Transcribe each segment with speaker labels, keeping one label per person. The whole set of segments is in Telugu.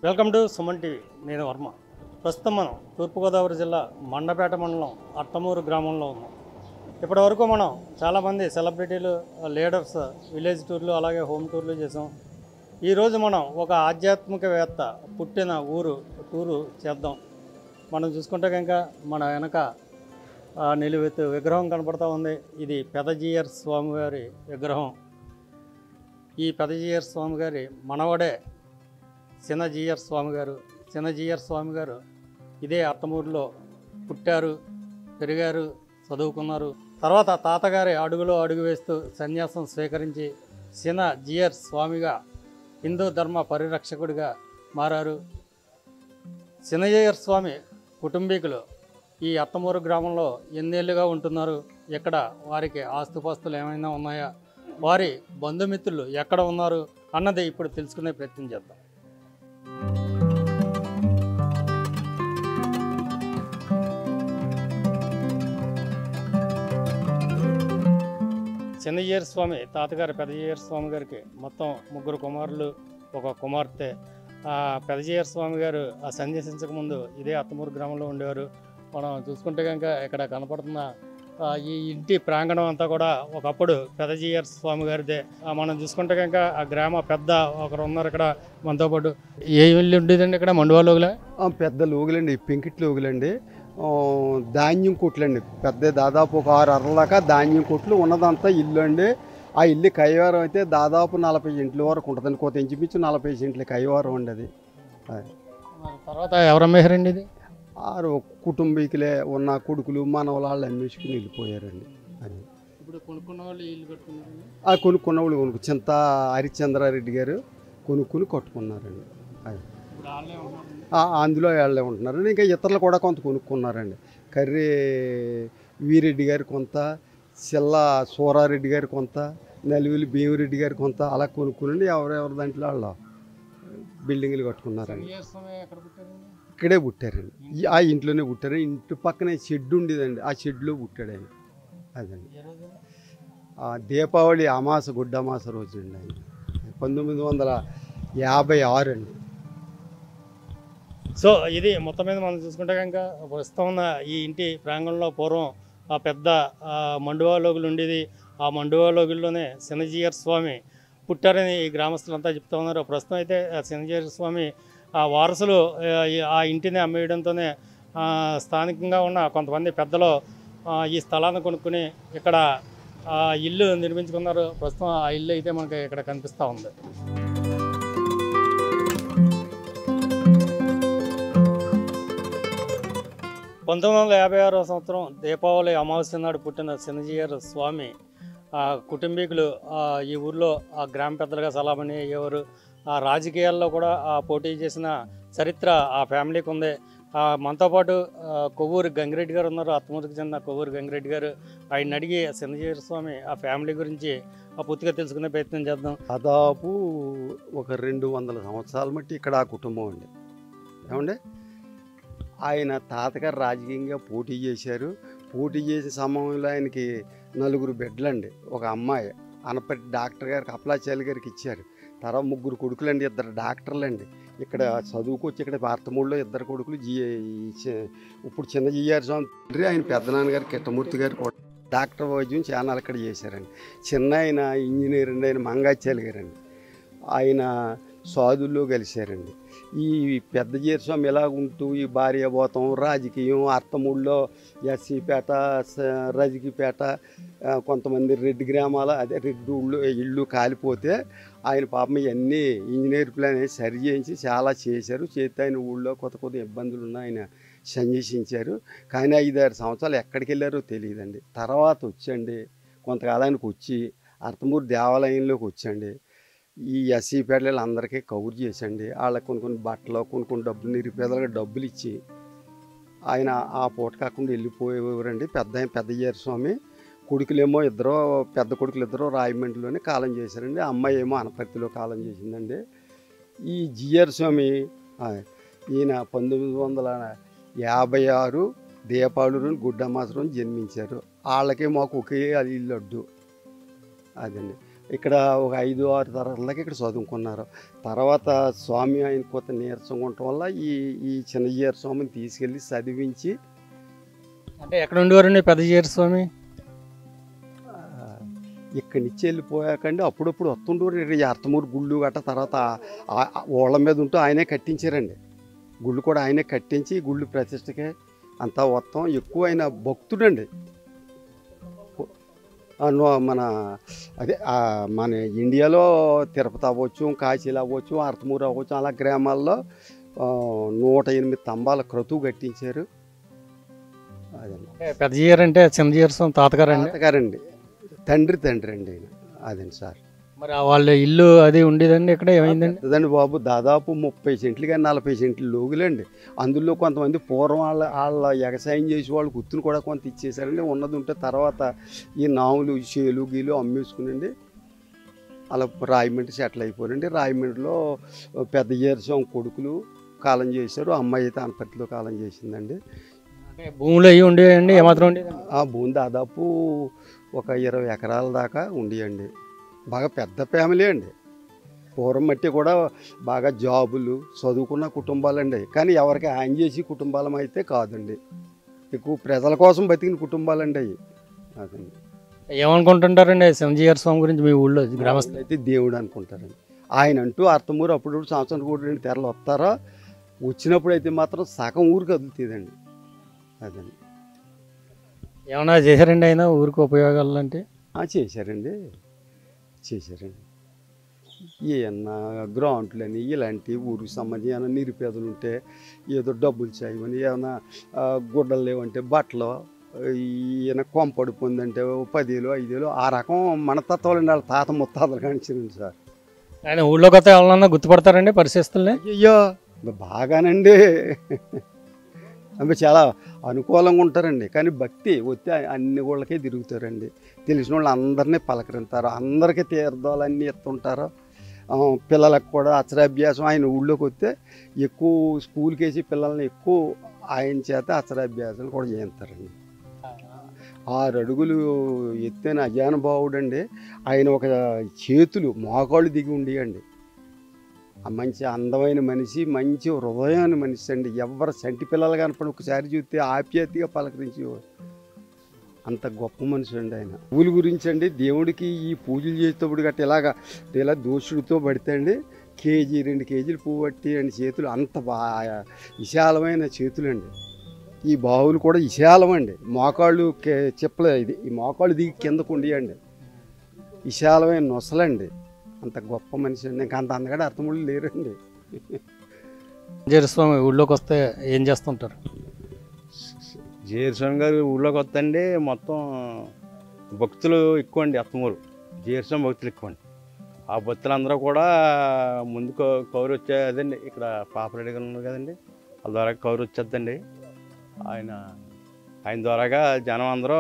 Speaker 1: వెల్కమ్ టు సుమన్ టీవీ నేను వర్మ ప్రస్తుతం మనం తూర్పుగోదావరి జిల్లా మండపేట మండలం అట్టమూరు గ్రామంలో ఉన్నాం ఇప్పటి వరకు మనం చాలామంది సెలబ్రిటీలు లీడర్స్ విలేజ్ టూర్లు అలాగే హోమ్ టూర్లు చేసాం ఈరోజు మనం ఒక ఆధ్యాత్మికవేత్త పుట్టిన ఊరు టూరు చేద్దాం మనం చూసుకుంటే కనుక మన వెనక ఆ, నిలువెత్తు విగ్రహం కనపడతా ఉంది ఇది పెదజీయర్ స్వామివారి విగ్రహం ఈ పెదజీయర్ స్వామి గారి మనవడే చిన్నజీయర్ స్వామి గారు చిన్నజీయర్ స్వామి గారు ఇదే అత్తమూరులో పుట్టారు పెరిగారు చదువుకున్నారు తర్వాత తాతగారి అడుగులో అడుగు వేస్తూ సన్యాసం స్వీకరించి చిన్న జియర్ స్వామిగా హిందూ ధర్మ పరిరక్షకుడిగా మారారు చిన్నజీయర్ స్వామి కుటుంబీకులు ఈ అత్తమూరు గ్రామంలో ఎన్నేళ్ళుగా ఉంటున్నారు ఎక్కడ వారికి ఆస్తుపాస్తులు ఏమైనా ఉన్నాయా వారి బంధుమిత్రులు ఎక్కడ ఉన్నారు అన్నది ఇప్పుడు తెలుసుకునే ప్రయత్నం చేద్దాం చిన్నయ్యర్ స్వామి తాతగారు పెద్దయ్యర్ స్వామి గారికి మొత్తం ముగ్గురు కుమారులు ఒక కుమార్తె ఆ పెద్దయ్యర్ స్వామి గారు ఆ సన్యసించక ముందు ఇదే అత్తమూరు గ్రామంలో ఉండేవారు మనం చూసుకుంటే కనుక ఇక్కడ కనపడుతున్న ఆ, ఈ ఇంటి ప్రాంగణం అంతా కూడా ఒకప్పుడు పెదజీయర్ స్వామి గారిదే ఆ, మనం చూసుకుంటే కనుక ఆ గ్రామ పెద్ద ఒకరు ఉన్నారు ఇక్కడ మనతో పాటు ఏ ఇల్లు ఉండేదండి ఇక్కడ మండువాలోగులే
Speaker 2: ఆ, పెద్ద లోగులండి పెంకిట్ లోగులండి ఆ, ధాన్యం కొట్లండి పెద్ద దాదాపు ఒక ఆరు అరల దాకా ధాన్యం కొట్లు ఉన్నదంతా ఇల్లు అండి ఆ ఇల్లు కైవారం అయితే దాదాపు నలభై ఇంట్ల వరకు ఉంటుందండి కొత్త ఇంచుమించు నలభై ఇంట్ల కైవారం అండి అది
Speaker 1: తర్వాత ఎవరు అమ్మేశారండి ఇది
Speaker 2: ఆరు కుటుంబీకులే ఉన్న కొడుకులు మనవలు వాళ్ళు అమ్మేసుకుని వెళ్ళిపోయారండి అది
Speaker 1: ఇప్పుడు కొనుక్కున్న వాళ్ళు ఇల్లు కట్టుకున్నారండి
Speaker 2: ఆ కొనుక్కున్న వాళ్ళు కొనుక్కు చింత హరిశ్చంద్రారెడ్డి గారు కొనుక్కుని కట్టుకున్నారండి అది
Speaker 1: ఇప్పుడు వాళ్ళే ఉంటున్నారండి
Speaker 2: ఆ, అందులో వాళ్ళే ఉంటున్నారండి ఇంకా ఇతరులు కూడా కొంత కొనుక్కున్నారండి కర్రీ వీరెడ్డి గారు కొంత సిల్ల సూరారెడ్డి గారు కొంత నలివిలి భీమిరెడ్డి గారు కొంత అలా కొనుక్కునండి ఎవరెవరి దాంట్లో వాళ్ళు బిల్డింగ్లు కట్టుకున్నారండి
Speaker 1: చిన్నయ్యర్ స్వామి ఎక్కడ పుట్టారండి
Speaker 2: ఇక్కడే పుట్టారండి ఈ- ఆ ఇంట్లోనే పుట్టారు ఇంటి పక్కనే షెడ్ ఉండేదండి ఆ షెడ్లో పుట్టాడు ఆయన అదండి
Speaker 1: ఏ రోజు
Speaker 2: ఆ దీపావళి అమాస గుడ్డ అమాస రోజు అండి ఆయన పంతొమ్మిది వందల యాభై ఆరు అండి
Speaker 1: సో ఇది మొత్తం మీద మనం చూసుకుంటే కనుక ప్రస్తుతం ఉన్న ఈ ఇంటి ప్రాంగణంలో పూర్వం ఆ పెద్ద ఆ, మండువా లోగులు ఉండేది ఆ మండువా లోగుల్లోనే శనజీయర్ స్వామి పుట్టారని ఈ గ్రామస్తులంతా చెప్తా ఉన్నారు ప్రస్తుతం అయితే ఆ శనజీయర్ స్వామి ఆ వారసులు ఆ, ఈ- ఆ ఇంటిని అమ్మేయడంతోనే ఆ, స్థానికంగా ఉన్న కొంతమంది పెద్దలు ఆ, ఈ స్థలాన్ని కొనుక్కుని ఇక్కడ ఆ, ఇల్లు నిర్మించుకున్నారు ప్రస్తుతం ఆ ఇల్లు అయితే మనకి ఇక్కడ కనిపిస్తూ ఉంది పంతొమ్మిది వందల యాభై ఆరో సంవత్సరం దీపావళి అమావాస్య నాడు పుట్టిన చిన్నజీయర్ స్వామి ఆ కుటుంబీకులు ఆ, ఈ ఊర్లో ఆ గ్రామ పెద్దలుగా సలామణి అయ్యేవారు ఆ రాజకీయాల్లో కూడా ఆ పోటీ చేసిన చరిత్ర ఆ ఫ్యామిలీకి ఉంది ఆ, మనతో పాటు ఆ, కొవ్వూరు గంగిరెడ్డి గారు ఉన్నారు అత్తమూరికి చెందిన కొవ్వూరు గంగిరెడ్డి గారు ఆయన అడిగి చిన్నజీయర్ స్వామి ఆ ఫ్యామిలీ గురించి ఆ పూర్తిగా తెలుసుకునే ప్రయత్నం చేద్దాం
Speaker 2: దాదాపు ఒక రెండు వందల సంవత్సరాల మట్టి ఇక్కడ ఆ కుటుంబం అండి ఏమండి ఆయన తాతగారు రాజకీయంగా పోటీ చేశారు పోటీ చేసే సమయంలో ఆయనకి నలుగురు బిడ్డలండి ఒక అమ్మాయి అనపటి డాక్టర్ గారికి అప్లాచార్య గారికి ఇచ్చారు తర్వాత ముగ్గురు కొడుకులండి ఇద్దరు డాక్టర్లండి ఇక్కడ చదువుకొచ్చి ఇక్కడ భారతమూడిలో ఇద్దరు కొడుకులు జీ ఈ చి- ఇప్పుడు చిన్న జీఆర్ స్వామి తండ్రి ఆయన పెద్దనాన్నగారు కిట్టమూర్తి గారు కూడా డాక్టర్ వైద్యం చాలా ఇక్కడ చేశారండి చిన్న ఆయన ఇంజనీర్ అండి ఆయన మంగాచార్య గారండి ఆయన సాధుల్లో కలిశారండి ఈ పెద్ద జీరస్వామి ఎలా ఉంటూ ఈ భార్యాభూతం రాజకీయం అర్థమూళ్ళలో ఎస్సీపేట స- రజకీపేట ఆ, కొంతమంది రెడ్డి గ్రామాల అదే రెడ్డి ఊళ్ళు ఇళ్ళు కాలిపోతే ఆయన పాపం ఇవన్నీ ఇంజనీర్ ప్లాన్ వేసి సరి చేయించి చాలా చేశారు చేస్తే ఆయన ఊళ్ళో కొత్త కొత్త ఇబ్బందులు ఉన్న ఆయన సన్యసించారు కానీ ఐదారు సంవత్సరాలు ఎక్కడికి వెళ్ళారో తెలియదండి తర్వాత వచ్చండి కొంతకాలానికి వచ్చి అర్థమూరు దేవాలయంలోకి వచ్చండి ఈ ఎస్సీ పేటలు అందరికీ కవర్ చేసండి వాళ్ళకి కొన్ని కొన్ని బట్టలు కొన్ని కొన్ని డబ్బులు నిరుపేదలకు డబ్బులు ఇచ్చి ఆయన ఆ పూట కాకుండా వెళ్ళిపోయేవారండి పెద్ద ఆయన పెద్ద స్వామి కొడుకులేమో ఇద్దరు పెద్ద కొడుకులు ఇద్దరు రాయమండ్రిలోనే కాలం చేశారండి అమ్మాయి ఏమో అనపర్తిలో కాలం చేసిందండి ఈ జిఆర్ స్వామి ఆ, ఈయన పంతొమ్మిది వందల యాభై ఆరు దీపావళి గుడ్డమాసరం జన్మించారు వాళ్ళకి మాకు ఒకే అది ఇల్లు అడ్డు అదండి ఇక్కడ ఒక ఐదు ఆరు తరగతుల దాకా ఇక్కడ చదువుకున్నారు తర్వాత స్వామి ఆయన కొత్త నీరసంగా ఉండటం వల్ల ఈ ఈ చిన్నజీయర్ స్వామిని తీసుకెళ్ళి చదివించి
Speaker 1: అంటే ఎక్కడ ఉండేవారండి పెద్ద జీర స్వామి
Speaker 2: ఆ, ఇక్కడి నుంచి వెళ్ళిపోయాకండి అప్పుడప్పుడు వస్తుంటారు ఈ అర్థమూరు గుళ్ళు గట్ట తర్వాత ఆ- ఆ ఓళ్ళ మీద ఉంటూ ఆయనే కట్టించారండి గుళ్ళు కూడా ఆయనే కట్టించి గుళ్ళు ప్రతిష్టకే అంతా మొత్తం ఎక్కువ ఆయన భక్తుడండి ఆ, నో- మన అదే ఆ, మన ఇండియాలో తిరుపతి అవ్వచ్చు కాశీలు అవ్వచ్చు అర్థమూరు అవ్వచ్చు అలా గ్రామాల్లో ఆ, నూట ఎనిమిది స్తంభాల క్రతువు కట్టించారు అదండి
Speaker 1: అంటే పెద్ద జీర అంటే చిన్న జీర స్వామి తాతగారండి
Speaker 2: తాతగారండి తండ్రి తండ్రి అండి ఆయన అదండి సార్
Speaker 1: మరి ఆ వాళ్ళ ఇల్లు అది ఉండేదండి ఇక్కడ ఏమైందండి
Speaker 2: పెద్దదండి బాబు దాదాపు ముప్పై సెంట్లు కానీ నలభై సెంట్లు లోగులండి అందులో కొంతమంది పూర్వం వాళ్ళ వాళ్ళ వ్యవసాయం చేసి వాళ్ళు గుర్తును కూడా కొంత ఇచ్చేసారండి ఉన్నది ఉంటే తర్వాత ఈ నావులు చేలు గీలు అమ్మేసుకునండి అలా రాయమండ్రి సెటిల్ అయిపోయారండి రాయమండ్రిలో పెద్ద ఏరసం కొడుకులు కాలం చేశారు అమ్మాయి అయితే అనపర్తిలో కాలం చేసిందండి
Speaker 1: అంటే భూములు అవి ఉండేవండి ఏమాత్రం ఉండేదండి
Speaker 2: ఆ భూమి దాదాపు ఒక ఇరవై ఎకరాల దాకా ఉండేయండి బాగా పెద్ద ఫ్యామిలీ అండి పూర్వం మట్టి కూడా బాగా జాబులు చదువుకున్న కుటుంబాలండి కానీ ఎవరికి ఆయన చేసి కుటుంబాలం అయితే కాదండి ఎక్కువ ప్రజల కోసం బతికిన కుటుంబాలండి అవి అదండి
Speaker 1: ఏమనుకుంటుంటారండి చిన్న జీర స్వామి గురించి మీ ఊళ్ళో గ్రామస్తులు
Speaker 2: అయితే దేవుడు అనుకుంటారండి ఆయన అంటూ అర్థమూరు అప్పుడు సంవత్సరం కూడా రెండు తెరలు వస్తారో వచ్చినప్పుడు అయితే మాత్రం సగం ఊరు కదులుతుందండి అదండి
Speaker 1: ఏమైనా చేశారండి ఆయన ఊరికి ఉపయోగాలు అంటే
Speaker 2: ఆ, చేశారండి చేశారండి ఏమన్నా గ్రౌండ్లని ఇలాంటి ఊరికి సంబంధించి ఏమైనా నిరుపేదలు ఉంటే ఏదో డబ్బులు చేయమని ఏమైనా ఆ, గుడ్డలు లేవంటే బట్టలు ఈయన కొంపడిపోయిందంటే ఓ పదేలు ఐదేలు ఆ రకం మన తత్వాలండి వాళ్ళ తాత ముత్తాతలు కానిచ్చారండి సార్
Speaker 1: ఆయన ఊళ్ళో కొత్త ఎవరన్నా గుర్తుపడతారండి పరిస్థితుల్ని
Speaker 2: అయ్యో బాగానండి అంటే చాలా అనుకూలంగా ఉంటారండి కానీ భక్తి వస్తే అన్ని ఊళ్ళకే తిరుగుతారండి తెలిసిన వాళ్ళు అందరినీ పలకరింతారు అందరికీ తీర్థాలన్నీ ఇస్తుంటారు ఆ, పిల్లలకు కూడా అక్షరాభ్యాసం ఆయన ఊళ్ళోకి వస్తే ఎక్కువ స్కూల్కి వేసి పిల్లల్ని ఎక్కువ ఆయన చేత అక్షరాభ్యాసం కూడా చేస్తారండి ఆరు అడుగులు ఎత్తైన అజానుభావుడండి ఆయన ఒక చేతులు మోకాళ్ళు దిగి ఉండేయండి ఆ మంచి అందమైన మనిషి మంచి హృదయాన్ని మనిషి అండి ఎవరు సంటి పిల్లలు కనపడి ఒకసారి చూస్తే ఆప్యాయతగా పలకరించి అంత గొప్ప మనిషి అండి ఆయన పూల గురించి అండి దేవుడికి ఈ పూజలు చేసేటప్పుడు గట్ట ఇలాగా ఇలా దోషుడితో పడితే అండి కేజీ రెండు కేజీలు పువ్వు పట్టి అండి చేతులు అంత బాగా విశాలమైన చేతులండి ఈ బావులు కూడా విశాలం అండి మోకాళ్ళు కే- చెప్పలే ఇది ఈ మోకాళ్ళు దిగి కిందకు ఉండేయండి విశాలమైన నొసలండి అంత గొప్ప మనిషి అండి ఇంకా అంత అందగడ అర్థముళ్ళు లేరండి
Speaker 1: జీర స్వామి ఊళ్ళోకి వస్తే ఏం చేస్తుంటారు
Speaker 3: జీరస్వామి గారు ఊళ్ళోకి వస్తండి మొత్తం భక్తులు ఎక్కువ అండి అత్తమూరు జీరస్వామి భక్తులు ఎక్కువ అండి ఆ భక్తులందరూ కూడా ముందు కౌ- కౌరు వచ్చే అదండి ఇక్కడ పాపరెడ్డి గారు ఉన్నారు కదండి వాళ్ళ ద్వారా కౌరు వచ్చేద్దండి ఆయన ఆయన ద్వారాగా జనం అందరూ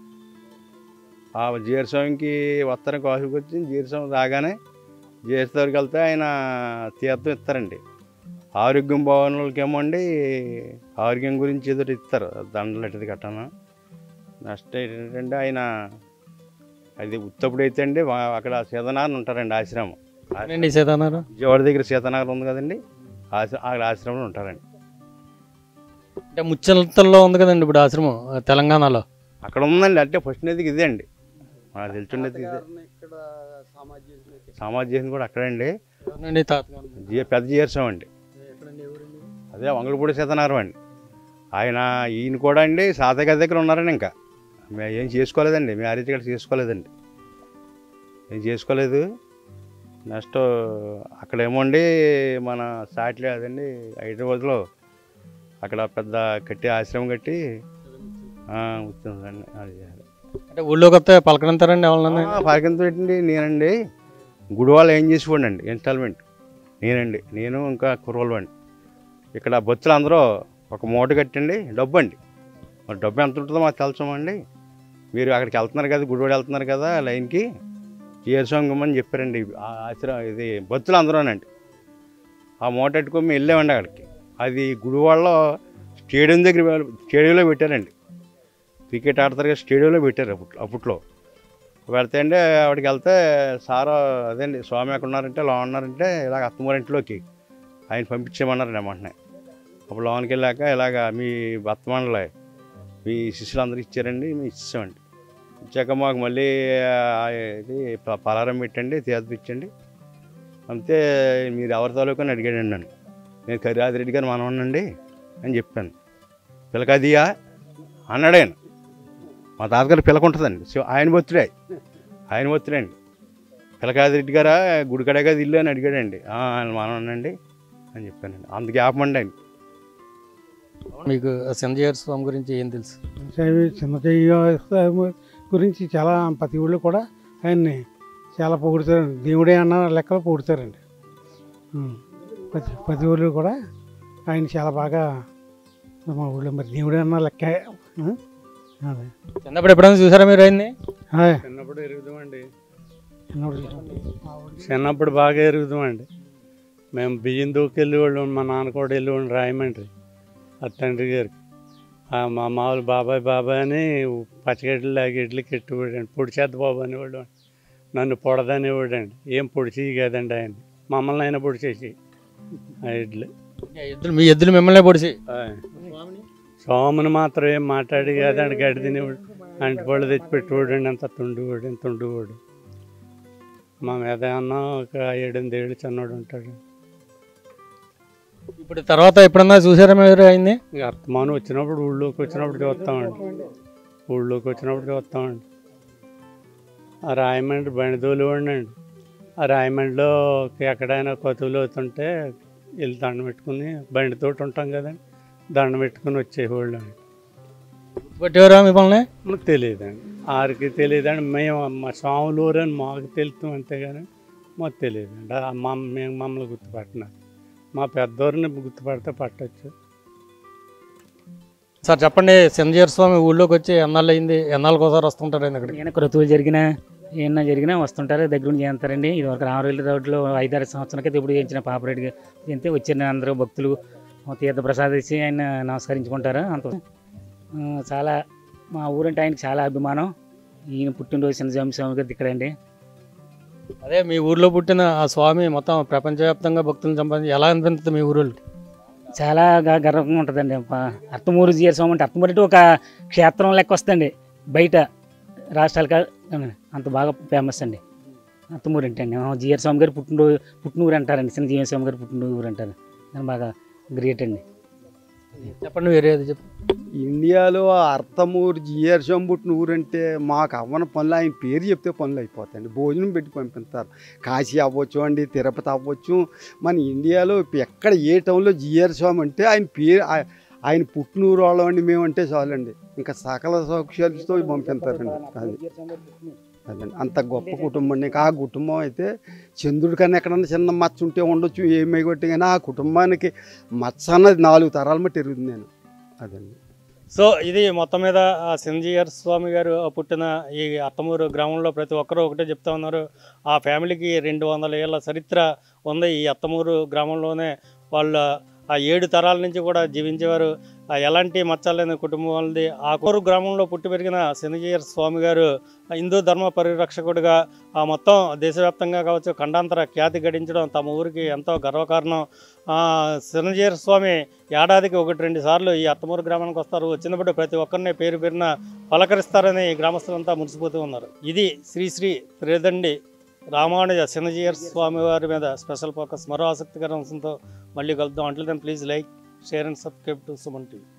Speaker 3: ఆ జీరస్వామికి వస్తారు కాసుకు వచ్చి జీరస్వామి రాగానే జీరస్వామికి వెళ్తే ఆయన తీర్థం ఇస్తారండి ఆరోగ్యం బాగున్న వాళ్ళకేమో అండి ఆరోగ్యం గురించి ఏదో ఇస్తారు దండలు ఎట్టది కట్టాను నెక్స్ట్ ఏంటంటే ఆయన అది ఉత్తప్పుడు అయితే అండి వా- అక్కడ సీతనారాయణ ఉంటారండి ఆశ్రమం
Speaker 1: అండి సీతానారు
Speaker 3: విజయవాడ దగ్గర సీతనగర్ ఉంది కదండి ఆశ్ర- ఆ ఆశ్రమంలో ఉంటారండి
Speaker 1: అంటే ముచ్చలతల్లో ఉంది కదండి ఇప్పుడు ఆశ్రమం ఆ, తెలంగాణలో
Speaker 3: అక్కడ ఉందండి అంటే ఫస్ట్ నది ఇదే అండి మనకు తెలిసిండేది ఇదే
Speaker 2: ఇక్కడ సమాజం
Speaker 3: సమాజ్ చేసింది కూడా అక్కడండి
Speaker 1: ఎవరండి తాతగారు
Speaker 3: జీ పెద్ద జీర్సం అండి
Speaker 1: ఎక్కడండి ఎవరండి
Speaker 3: అదే వంగళపూడి సీతనారాయణ అండి ఆయన ఈయన కూడా అండి సాతయ్య గారి దగ్గర ఉన్నారండి ఇంకా మేము ఏం చేసుకోలేదండి మేము అరీతి ఇక్కడ చేసుకోలేదండి ఏం చేసుకోలేదు నెక్స్ట్ అక్కడ ఏమోండి మన సాటిలే అదండి హైదరాబాద్లో అక్కడ పెద్ద కట్టి ఆశ్రమం కట్టి ఆ, వచ్చిందండి అది
Speaker 1: అంటే ఊళ్ళోకి వస్తే పలకరింతారండి ఎవరన్నా
Speaker 3: పార్కింగ్ పెట్టండి నేనండి గుడి వాళ్ళు ఏం చేసుకోండి ఇన్స్టాల్మెంట్ నేనండి నేను ఇంకా కుర్రోళ్ళు అండి ఇక్కడ బొత్తులు అందరూ ఒక మూట కట్టండి డబ్బు అండి మరి డబ్బు ఎంత ఉంటుందో మాకు తెలుసమండి మీరు అక్కడికి వెళ్తున్నారు కదా గుడివాడ వెళ్తున్నారు కదా లైన్కి చేరుసంగమని చెప్పారండి ఆ ఆశ్రమం ఇది బొత్తులు అందరూనండి ఆ మూట పెట్టుకొని మేము వెళ్ళామండి అక్కడికి అది గుడివాడలో స్టేడియం దగ్గర స్టేడియంలో పెట్టారండి క్రికెట్ ఆడతారు కదా స్టేడియంలో పెట్టారు అప్పట్లో అప్పట్లో వెళ్తే అండి ఆవిడకి వెళ్తే సార్ అదేండి స్వామి ఎక్కడ ఉన్నారంటే లో ఉన్నారంటే ఇలాగ అత్తమూరి ఇంట్లోకి ఆయన పంపించేయమన్నారండి వెంటనే అప్పుడు లోనికి వెళ్ళాక ఇలాగ మీ బత్తమానలే మీ శిష్యులు అందరూ ఇచ్చారండి మేము ఇచ్చామండి ఇచ్చాక మాకు మళ్ళీ ఆ, ఇది ప- పలారం పెట్టండి తీర్థం ఇచ్చండి అంతే మీరు ఎవరి తాలూకా అని అడిగాడండి నన్ను నేను కరిరాజు రెడ్డి గారు మనవనండి అని చెప్పాను పిల్లకదియా అన్నాడు ఆయన మా తాతగారు పిల్లక ఉంటుందండి సో ఆయన బొత్తుడే ఆయన బొత్తుడే అండి పిల్లకాది రెడ్డి గారా గుడికడే కదా ఇల్లు అని అడిగాడండి "ఆ, ఆయన మనవనండి అని చెప్పానండి అంత జ్ఞాపం అండి ఆయన
Speaker 1: మీకు సంజయ్ స్వామి గురించి ఏం తెలుసు
Speaker 4: శైవ చిన్నచయ్య స్వామి గురించి చాలా ప్రతి ఊళ్ళో కూడా ఆయన్ని చాలా పొగుడుతారండి దేవుడే అన్న లెక్కలో పొగుడుతారండి ఉం. ప్రతి ప్రతి ఊళ్ళో కూడా ఆయన చాలా బాగా మా ఊళ్ళో మరి దేవుడే అన్న లెక్క ఉం? అదే
Speaker 1: చిన్నప్పుడు ఎప్పుడైనా చూసారా మీరు ఆయన్ని
Speaker 4: హాయ్.
Speaker 5: చిన్నప్పుడు ఎరుగుదామండి
Speaker 4: చిన్నప్పుడు చూసాం.
Speaker 5: చిన్నప్పుడు బాగా ఎరుగుదామండి మేము బియ్యం దూకెళ్ళి వాళ్ళు మా నాన్న కూడా వెళ్ళి రాయమండ్రి ఆ తండ్రి గారికి ఆ మా మామూలు బాబాయ్ బాబాయ్ అని పచ్చగడ్డలు లాగెడ్లు కెట్టుకోడండి పొడి చేద్ద బాబు అనేవాడు నన్ను పొడదనేవాడండి ఏం పొడిచి కదండి ఆయన మమ్మల్ని అయినా పొడి చేసి ఆ ఇడ్లు
Speaker 1: ఎద్దులు మీ ఎద్దులు మిమ్మల్ని పొడిచి
Speaker 5: సోమను మాత్రం ఏం మాట్లాడి కదండి గడ్డి తినేవాడు అంటిపళ్ళు తెచ్చి పెట్టేవాడండి అంత తుండివాడు ఇంత తుండివాడు మా మీద ఏమన్నా ఒక ఏడెనిమిది ఏళ్ళు చిన్నోడు ఉంటాడు
Speaker 1: ఇప్పుడు తర్వాత ఎప్పుడన్నా చూసారా మీరు ఆయన్ని
Speaker 5: ఇక అత్తమానం వచ్చినప్పుడు ఊళ్ళోకి వచ్చినప్పుడు చూస్తామండి ఊళ్ళోకి వచ్చినప్పుడు చూస్తామండి ఆ రాయమండ్రి బండిదోలు అండి ఆ రాయమండ్రిలో ఎక్కడైనా కొతువులు అవుతుంటే వెళ్ళి దండం పెట్టుకుని బండితోటి ఉంటాం కదండి దండం పెట్టుకుని వచ్చేవాళ్ళు అండి
Speaker 1: పట్టేవారా మిమ్మల్ని
Speaker 5: మనకు తెలియదండి ఆరికి తెలియదండి మేము మా స్వాములూరు అని మాకు తెలుస్తాం అంతేగాని మాకు తెలియదండి ఆ మా మేము మమ్మల్ని గుర్తుపట్టినారు మా పెద్దోరిని గుర్తుపడితే పట్టచ్చు
Speaker 1: సార్ చెప్పండి సంజయ్ స్వామి ఊళ్ళోకి వచ్చి ఎన్నాళ్ళు అయింది ఎన్నాళ్ళకి ఒకసారి వస్తుంటారు ఆయన ఇక్కడికి
Speaker 6: ఏమైనా క్రతువులు జరిగినా ఏమన్నా జరిగినా వస్తుంటారు దగ్గర నుంచి చేస్తారండి ఇది వరకు రామరెల్లి రోడ్లో ఐదారు సంవత్సరాల క్రితం ఇప్పుడు చేయించిన పాపరెడ్డి చేస్తే వచ్చిన అందరూ భక్తులు తీర్థ ప్రసాదం ఇచ్చి ఆయన నమస్కరించుకుంటారు అంత ఆ, చాలా మా ఊరంటే ఆయనకి చాలా అభిమానం ఈయన పుట్టినరోజు చిన్న స్వామి గారి ఇక్కడండి
Speaker 1: అదే మీ ఊర్లో పుట్టిన ఆ స్వామి మొత్తం ప్రపంచవ్యాప్తంగా భక్తులను సంపాదించి ఎలా అనిపిస్తుంది మీ ఊరు
Speaker 6: చాలా గ- గర్వంగా ఉంటుందండి ప- అర్తమూరు జీఆర్ స్వామి అంటే అర్తమూరు అంటే ఒక క్షేత్రం లెక్క వస్తుంది బయట రాష్ట్రాలకు అంత బాగా ఫేమస్ అండి అర్తమూరు అంటే అండి జీఆర్ స్వామి గారు పుట్టినరోజు పుట్టినూరు అంటారండి చిన్న జీఆర్ స్వామి గారు పుట్టినూరు అంటారు దాని బాగా గ్రేట్ అండి
Speaker 1: చెప్పండి వేరే అది చెప్పు
Speaker 2: ఇండియాలో అర్థమూరు జిఆర్ పుట్టిన ఊరంటే మాకు అవ్వని పనులు ఆయన పేరు చెప్తే పనులు అయిపోతాయండి భోజనం పెట్టి పంపిస్తారు కాశీ అవ్వచ్చు అండి తిరుపతి అవ్వచ్చు మన ఇండియాలో ఇప్పుడు ఎక్కడ ఏ టౌన్లో జిఆర్ స్వామి అంటే ఆయన పేరు ఆ- ఆయన పుట్టినూరు వాళ్ళండి మేమంటే చాలండి ఇంకా సకల సౌఖ్యాలతో పంపిస్తారండి అది అదండి అంత గొప్ప కుటుంబం అండి ఇంకా ఆ కుటుంబం అయితే చంద్రుడి కన్నా ఎక్కడన్నా చిన్న మచ్చ ఉంటే ఉండొచ్చు ఏమై కొట్టి కానీ ఆ కుటుంబానికి మచ్చ అన్నది నాలుగు తరాల మట్టి ఎరుగుతుంది నేను అదండి
Speaker 1: సో ఇది మొత్తం మీద ఆ సంజీయర్ స్వామి గారు పుట్టిన ఈ అత్తమూరు గ్రామంలో ప్రతి ఒక్కరూ ఒకటే చెప్తా ఉన్నారు ఆ ఫ్యామిలీకి రెండు వందల ఏళ్ళ చరిత్ర ఉంది ఈ అత్తమూరు గ్రామంలోనే వాళ్ళ ఆ ఏడు తరాల నుంచి కూడా జీవించేవారు ఆ ఎలాంటి మచ్చలేని కుటుంబం వాళ్ళది ఆ కోరు గ్రామంలో పుట్టి పెరిగిన శనిజీయర్ స్వామి గారు హిందూ ధర్మ పరిరక్షకుడిగా ఆ మొత్తం దేశవ్యాప్తంగా కావచ్చు ఖండాంతర ఖ్యాతి గడించడం తమ ఊరికి ఎంతో గర్వకారణం శనిజీయర్ స్వామి ఏడాదికి ఒకటి రెండు సార్లు ఈ అత్తమూరు గ్రామానికి వస్తారు వచ్చినప్పుడు ప్రతి ఒక్కరిని పేరు పేరున పలకరిస్తారని ఈ గ్రామస్తులంతా మురిసిపోతూ ఉన్నారు ఇది శ్రీ శ్రీ త్రిదండి రామానుజ శనజీయర్ స్వామి వారి మీద స్పెషల్ ఫోకస్ మరో ఆసక్తికర అంశంతో మళ్ళీ కలుద్దాం అంట్లు then please like share and subscribe to Suman TV